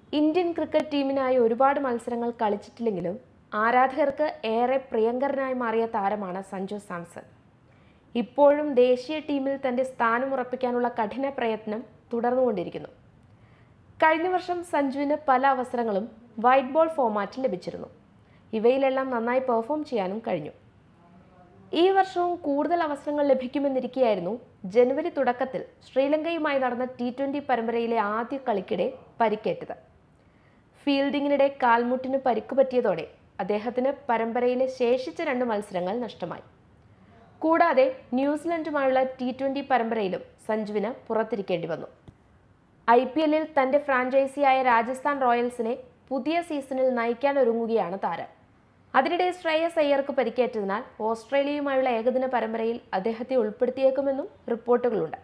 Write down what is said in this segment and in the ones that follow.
Indian cricket ടീമിനായി ഒരുപാട് മത്സരങ്ങൾ കളിച്ചിട്ടില്ലെങ്കിലും ആരാധകർക്ക് ഏറെ പ്രിയങ്കരനായി മാറിയ താരമാണ് സഞ്ജു സാംസൺ ഇപ്പോഴും ദേശീയ ടീമിൽ തന്റെ സ്ഥാനം ഉറപ്പിക്കാനുള്ള കഠിന പ്രയത്നം തുടർന്നുകൊണ്ടിരിക്കുന്നു കഴിഞ്ഞ വർഷം സഞ്ജുവിന് പല അവസരങ്ങളും വൈറ്റ് ബോൾ ഫോമാറ്റിൽ ലഭിച്ചിരുന്നു ഇവയിലെല്ലാം നന്നായി പെർഫോം ചെയ്യാനും കഴിഞ്ഞു ഈ വർഷവും കൂടുതൽ അവസരങ്ങൾ ലഭിക്കുമെന്നിരിക്കെയായിരുന്നു ജനുവരി തുടക്കത്തിൽ ശ്രീലങ്കയുമായി നടന്ന ടി ട്വന്റി പരമ്പരയിലെ ആദ്യ കളിക്കിടെ പരിക്കേറ്റത് ഫീൽഡിങ്ങിനിടെ കാൽമുട്ടിന് പരിക്ക് പറ്റിയതോടെ അദ്ദേഹത്തിന് പരമ്പരയിലെ ശേഷിച്ച രണ്ട് മത്സരങ്ങൾ നഷ്ടമായി കൂടാതെ ന്യൂസിലൻഡുമായുള്ള ടി ട്വന്റി പരമ്പരയിലും സഞ്ജുവിന് പുറത്തിരിക്കേണ്ടി വന്നു ഐ പി എല്ലിൽ തന്റെ ഫ്രാഞ്ചൈസിയായ രാജസ്ഥാൻ റോയൽസിനെ പുതിയ സീസണിൽ നയിക്കാൻ ഒരുങ്ങുകയാണ് താരം അതിനിടെ ശ്രേയസ് അയ്യർക്ക് പരിക്കേറ്റതിനാൽ ഓസ്ട്രേലിയയുമായുള്ള ഏകദിന പരമ്പരയിൽ അദ്ദേഹത്തെ ഉൾപ്പെടുത്തിയേക്കുമെന്നും റിപ്പോർട്ടുകളുണ്ട്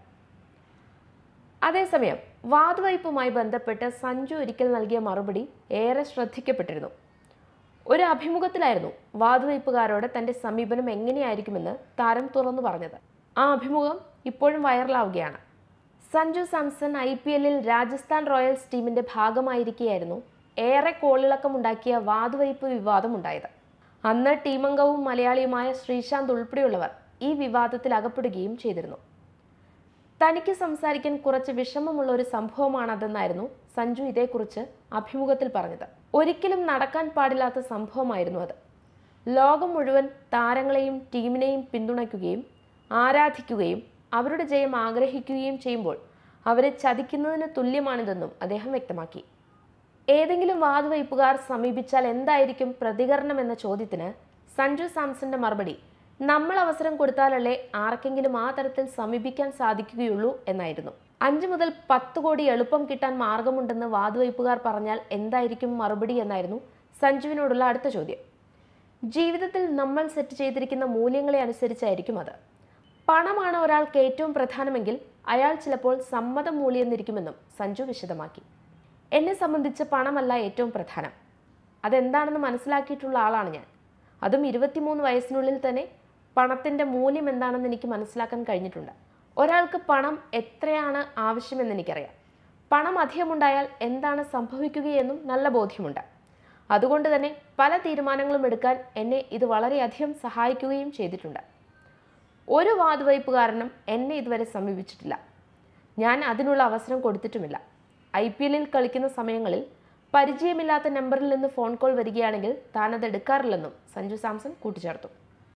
അതേസമയം വാതുവയ്പുമായി ബന്ധപ്പെട്ട് സഞ്ജു ഒരിക്കൽ നൽകിയ മറുപടി ഏറെ ശ്രദ്ധിക്കപ്പെട്ടിരുന്നു ഒരു അഭിമുഖത്തിലായിരുന്നു വാതുവയ്പുകാരോട് തന്റെ സമീപനം എങ്ങനെയായിരിക്കുമെന്ന് താരം തുറന്നു പറഞ്ഞത് ആ അഭിമുഖം ഇപ്പോഴും വൈറലാവുകയാണ് സഞ്ജു സാംസൺ ഐ പി എല്ലിൽ രാജസ്ഥാൻ റോയൽസ് ടീമിന്റെ ഭാഗമായിരിക്കെയായിരുന്നു ഏറെ കോളിളക്കമുണ്ടാക്കിയ വാതുവയ്പ് വിവാദമുണ്ടായത് അന്ന് ടീമംഗവും മലയാളിയുമായ ശ്രീശാന്ത് ഉൾപ്പെടെയുള്ളവർ ഈ വിവാദത്തിൽ അകപ്പെടുകയും ചെയ്തിരുന്നു തനിക്ക് സംസാരിക്കാൻ കുറച്ച് വിഷമമുള്ള ഒരു സംഭവമാണതെന്നായിരുന്നു സഞ്ജു ഇതേക്കുറിച്ച് അഭിമുഖത്തിൽ പറഞ്ഞത് ഒരിക്കലും നടക്കാൻ പാടില്ലാത്ത സംഭവമായിരുന്നു അത് ലോകം മുഴുവൻ താരങ്ങളെയും ടീമിനെയും പിന്തുണയ്ക്കുകയും ആരാധിക്കുകയും അവരുടെ ജയം ആഗ്രഹിക്കുകയും ചെയ്യുമ്പോൾ അവരെ ചതിക്കുന്നതിന് തുല്യമാണിതെന്നും അദ്ദേഹം വ്യക്തമാക്കി ഏതെങ്കിലും വാതുവയ്പുകാർ സമീപിച്ചാൽ എന്തായിരിക്കും പ്രതികരണം എന്ന ചോദ്യത്തിന് സഞ്ജു സാംസന്റെ മറുപടി നമ്മൾ അവസരം കൊടുത്താലല്ലേ ആർക്കെങ്കിലും ആ തരത്തിൽ സമീപിക്കാൻ സാധിക്കുകയുള്ളൂ എന്നായിരുന്നു അഞ്ചു മുതൽ പത്ത് കോടി എളുപ്പം കിട്ടാൻ മാർഗമുണ്ടെന്ന് വാതുവയ്പുകാർ പറഞ്ഞാൽ എന്തായിരിക്കും മറുപടി എന്നായിരുന്നു സഞ്ജുവിനോടുള്ള അടുത്ത ചോദ്യം ജീവിതത്തിൽ നമ്മൾ സെറ്റ് ചെയ്തിരിക്കുന്ന മൂല്യങ്ങളെ അനുസരിച്ചായിരിക്കും അത് പണമാണ് ഒരാൾക്ക് ഏറ്റവും പ്രധാനമെങ്കിൽ അയാൾ ചിലപ്പോൾ സമ്മത മൂല്യെന്നിരിക്കുമെന്നും സഞ്ജു വിശദമാക്കി എന്നെ സംബന്ധിച്ച് പണമല്ല ഏറ്റവും പ്രധാനം അതെന്താണെന്ന് മനസ്സിലാക്കിയിട്ടുള്ള ആളാണ് ഞാൻ അതും ഇരുപത്തിമൂന്ന് വയസ്സിനുള്ളിൽ തന്നെ പണത്തിൻ്റെ മൂല്യം എന്താണെന്ന് എനിക്ക് മനസ്സിലാക്കാൻ കഴിഞ്ഞിട്ടുണ്ട് ഒരാൾക്ക് പണം എത്രയാണ് ആവശ്യമെന്ന് എനിക്കറിയാം പണം അധികമുണ്ടായാൽ എന്താണ് സംഭവിക്കുകയെന്നും നല്ല ബോധ്യമുണ്ട് അതുകൊണ്ട് തന്നെ പല തീരുമാനങ്ങളും എടുക്കാൻ എന്നെ ഇത് വളരെയധികം സഹായിക്കുകയും ചെയ്തിട്ടുണ്ട് ഒരു വാതുവയ്പുകാരനും എന്നെ ഇതുവരെ സമീപിച്ചിട്ടില്ല ഞാൻ അതിനുള്ള അവസരം കൊടുത്തിട്ടുമില്ല ഐ പി എല്ലിൽ കളിക്കുന്ന സമയങ്ങളിൽ പരിചയമില്ലാത്ത നമ്പറിൽ നിന്ന് ഫോൺ കോൾ വരികയാണെങ്കിൽ താൻ അത് എടുക്കാറില്ലെന്നും സഞ്ജു സാംസൺ കൂട്ടിച്ചേർത്തു